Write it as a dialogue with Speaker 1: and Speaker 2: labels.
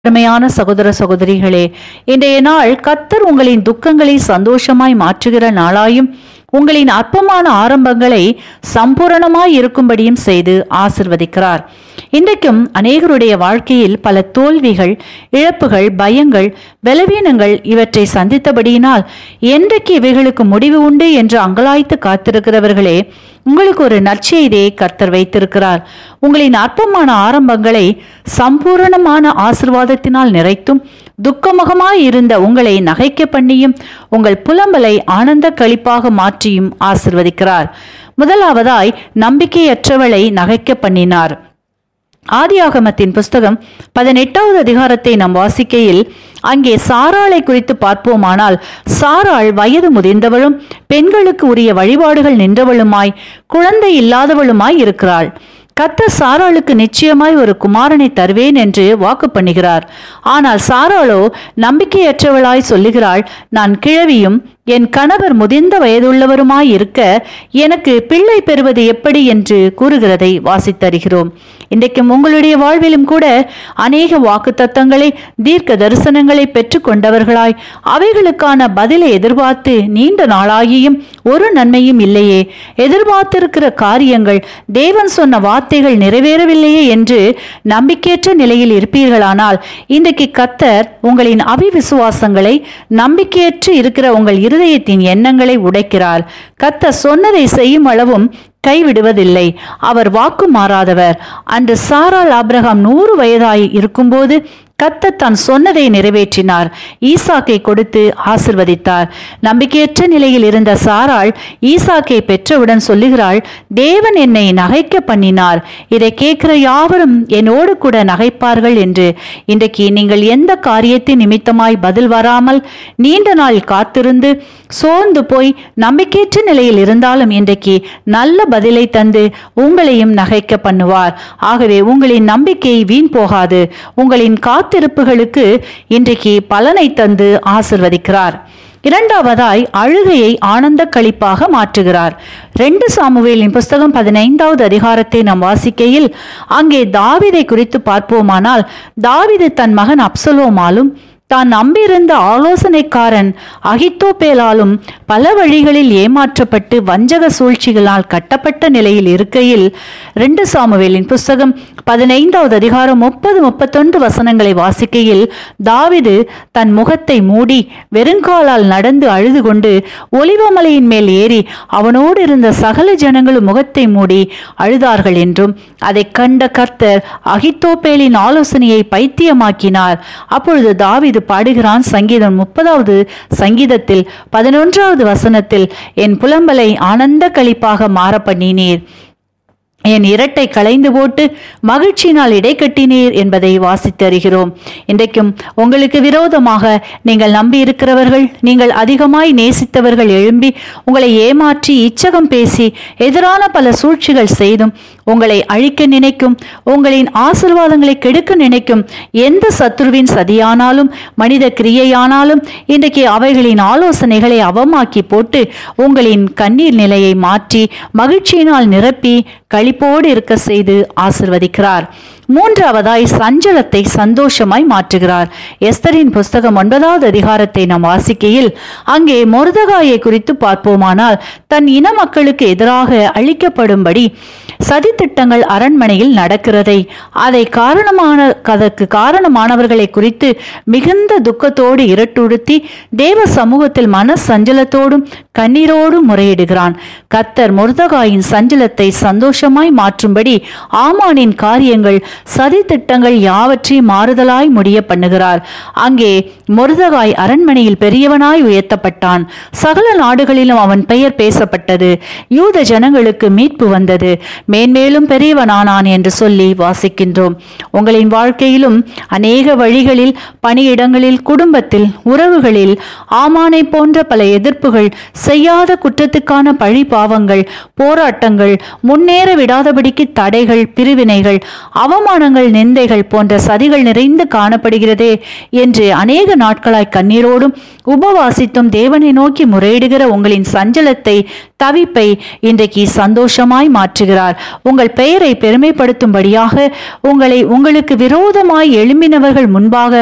Speaker 1: அருமையான சகோதர சகோதரிகளே இன்றைய நாள் கத்தர் உங்களின் துக்கங்களை சந்தோஷமாய் மாற்றுகிற நாளாயும் உங்களின் அற்பமான ஆரம்பங்களை சம்பூரணமாய் இருக்கும்படியும் செய்து ஆசிர்வதிக்கிறார் இன்றைக்கும் அநேகருடைய வாழ்க்கையில் பல தோல்விகள் இழப்புகள் பயங்கள் பலவீனங்கள் இவற்றை சந்தித்தபடியினால் என்றைக்கு இவைகளுக்கு முடிவு உண்டு என்று அங்கலாய்த்து காத்திருக்கிறவர்களே உங்களுக்கு ஒரு நற்செய்தியை கர்த்தர் வைத்திருக்கிறார் உங்களின் அற்பமான ஆரம்பங்களை சம்பூரணமான ஆசிர்வாதத்தினால் நிறைத்தும் துக்கமுகமாய் இருந்த உங்களை நகைக்க பண்ணியும் உங்கள் புலம்பலை ஆனந்த களிப்பாக மாற்றியும் ஆசிர்வதிக்கிறார் முதலாவதாய் நம்பிக்கையற்றவளை நகைக்க பண்ணினார் ஆதியாகமத்தின் புஸ்தகம் பதினெட்டாவது அதிகாரத்தை நாம் வாசிக்கையில் அங்கே சாராளை குறித்து பார்ப்போமானால் சாராள் வயது முதிர்ந்தவளும் பெண்களுக்கு உரிய வழிபாடுகள் நின்றவளுமாய் குழந்தை இல்லாதவளுமாய் இருக்கிறாள் கர்த்தர் சாராளுக்கு நிச்சயமாய் ஒரு குமாரனை தருவேன் என்று வாக்கு பண்ணுகிறார் ஆனால் சாராளோ நம்பிக்கையற்றவளாய் சொல்லுகிறாள் நான் கிழவியும் என் கணவர் முதிர்ந்த வயதுள்ளவருமாய் இருக்க எனக்கு பிள்ளை பெறுவது எப்படி என்று கூறுகிறதை வாசித்தருகிறோம் இன்றைக்கும் உங்களுடைய வாழ்விலும் கூட அநேக வாக்கு தத்தங்களை தீர்க்க தரிசனங்களை பெற்றுக்கொண்டவர்களாய் அவைகளுக்கான பதிலை எதிர்பார்த்து நீண்ட நாளாகியும் ஒரு நன்மையும் இல்லையே எதிர்பார்த்திருக்கிற காரியங்கள் தேவன் சொன்ன வார்த்தைகள் நிறைவேறவில்லையே என்று நம்பிக்கையற்ற நிலையில் இருப்பீர்களானால் இன்றைக்கு கத்தர் உங்களின் அவிவிசுவாசங்களை நம்பிக்கையற்று இருக்கிற உங்கள் இருதயத்தின் எண்ணங்களை உடைக்கிறார் கத்தர் சொன்னதை செய்யும் அளவும் கைவிடுவதில்லை அவர் வாக்கு மாறாதவர் அன்று சாரால் ஆபிரகாம் நூறு வயதாய் இருக்கும்போது கத்த தான் சொன்னதை நிறைவேற்றினார் ஈசாக்கை கொடுத்து ஆசிர்வதித்தார் நம்பிக்கையற்ற நிலையில் இருந்த சாராள் ஈசாக்கை பெற்றவுடன் சொல்லுகிறாள் தேவன் என்னை நகைக்க பண்ணினார் இதை கேட்கிற யாவரும் என்னோடு கூட நகைப்பார்கள் என்று இன்றைக்கு நீங்கள் எந்த காரியத்தின் நிமித்தமாய் பதில் வராமல் நீண்ட நாள் காத்திருந்து சோர்ந்து போய் நம்பிக்கையற்ற நிலையில் இருந்தாலும் இன்றைக்கு நல்ல பதிலை தந்து உங்களையும் நகைக்க பண்ணுவார் ஆகவே உங்களின் நம்பிக்கை வீண் போகாது உங்களின் காத்திருப்புகளுக்கு இன்றைக்கு பலனை தந்து ஆசிர்வதிக்கிறார் இரண்டாவதாய் அழுகையை ஆனந்த களிப்பாக மாற்றுகிறார் ரெண்டு சாமுவேலின் புஸ்தகம் பதினைந்தாவது அதிகாரத்தை நாம் வாசிக்கையில் அங்கே தாவிதை குறித்து பார்ப்போமானால் தாவிது தன் மகன் அப்சலோமாலும் தான் நம்பியிருந்த ஆலோசனைக்காரன் அகித்தோபேலாலும் பல வழிகளில் ஏமாற்றப்பட்டு வஞ்சக சூழ்ச்சிகளால் கட்டப்பட்ட நிலையில் இருக்கையில் ரெண்டு சாமுவேலின் புஸ்தகம் பதினைந்தாவது அதிகாரம் முப்பது முப்பத்தொன்று வசனங்களை வாசிக்கையில் தாவிது தன் முகத்தை மூடி வெறுங்காலால் நடந்து அழுது கொண்டு ஒலிவமலையின் மேல் ஏறி அவனோடு இருந்த சகல ஜனங்களும் முகத்தை மூடி அழுதார்கள் என்றும் அதை கண்ட கர்த்தர் அகித்தோப்பேலின் ஆலோசனையை பைத்தியமாக்கினார் அப்பொழுது தாவிது பாடுகிறான் சங்கீதம் முப்பதாவது சங்கீதத்தில் பதினொன்றாவது வசனத்தில் என் புலம்பலை ஆனந்த களிப்பாக மாற பண்ணினீர் என் இரட்டை களைந்து போட்டு மகிழ்ச்சியினால் இடை கட்டினீர் என்பதை வாசித்து அறிகிறோம் இன்றைக்கும் உங்களுக்கு விரோதமாக நீங்கள் நம்பி இருக்கிறவர்கள் நீங்கள் அதிகமாய் நேசித்தவர்கள் எழும்பி உங்களை ஏமாற்றி இச்சகம் பேசி எதிரான பல சூழ்ச்சிகள் செய்தும் உங்களை அழிக்க நினைக்கும் உங்களின் ஆசிர்வாதங்களை கெடுக்க நினைக்கும் எந்த சத்துருவின் சதியானாலும் மனித கிரியையானாலும் இன்றைக்கு அவைகளின் ஆலோசனைகளை அவமாக்கி போட்டு உங்களின் கண்ணீர் நிலையை மாற்றி மகிழ்ச்சியினால் நிரப்பி களிப்போடு இருக்க செய்து ஆசிர்வதிக்கிறார் மூன்றாவதாய் சஞ்சலத்தை சந்தோஷமாய் மாற்றுகிறார் எஸ்தரின் புஸ்தகம் ஒன்பதாவது அதிகாரத்தை நாம் வாசிக்கையில் அங்கே மொருதகாயை குறித்து பார்ப்போமானால் தன் இன மக்களுக்கு எதிராக அழிக்கப்படும்படி சதித்திட்டங்கள் அரண்மனையில் நடக்கிறதை அதை காரணமான அதற்கு காரணமானவர்களை குறித்து மிகுந்த துக்கத்தோடு இரட்டுடுத்தி தேவ சமூகத்தில் மன சஞ்சலத்தோடும் கண்ணீரோடும் முறையிடுகிறான் கத்தர் முருதகாயின் சஞ்சலத்தை சந்தோஷமாய் மாற்றும்படி ஆமானின் காரியங்கள் சதி திட்டங்கள் யாவற்றையும் மாறுதலாய் முடிய பண்ணுகிறார் அங்கே முருதகாய் அரண்மனையில் பெரியவனாய் உயர்த்தப்பட்டான் சகல நாடுகளிலும் அவன் பெயர் பேசப்பட்டது யூத ஜனங்களுக்கு மீட்பு வந்தது மேன்மேலும் பெரியவனானான் என்று சொல்லி வாசிக்கின்றோம் உங்களின் வாழ்க்கையிலும் அநேக வழிகளில் பணியிடங்களில் குடும்பத்தில் உறவுகளில் ஆமானை போன்ற பல எதிர்ப்புகள் செய்யாத குற்றத்துக்கான பழி பாவங்கள் போராட்டங்கள் முன்னேற விடாதபடிக்கு தடைகள் பிரிவினைகள் அவமான அவமானங்கள் நிந்தைகள் போன்ற சதிகள் நிறைந்து காணப்படுகிறதே என்று அநேக நாட்களாய் கண்ணீரோடும் உபவாசித்தும் தேவனை நோக்கி முறையிடுகிற உங்களின் சஞ்சலத்தை தவிப்பை இன்றைக்கு சந்தோஷமாய் மாற்றுகிறார் உங்கள் பெயரை பெருமைப்படுத்தும்படியாக உங்களை உங்களுக்கு விரோதமாய் எழும்பினவர்கள் முன்பாக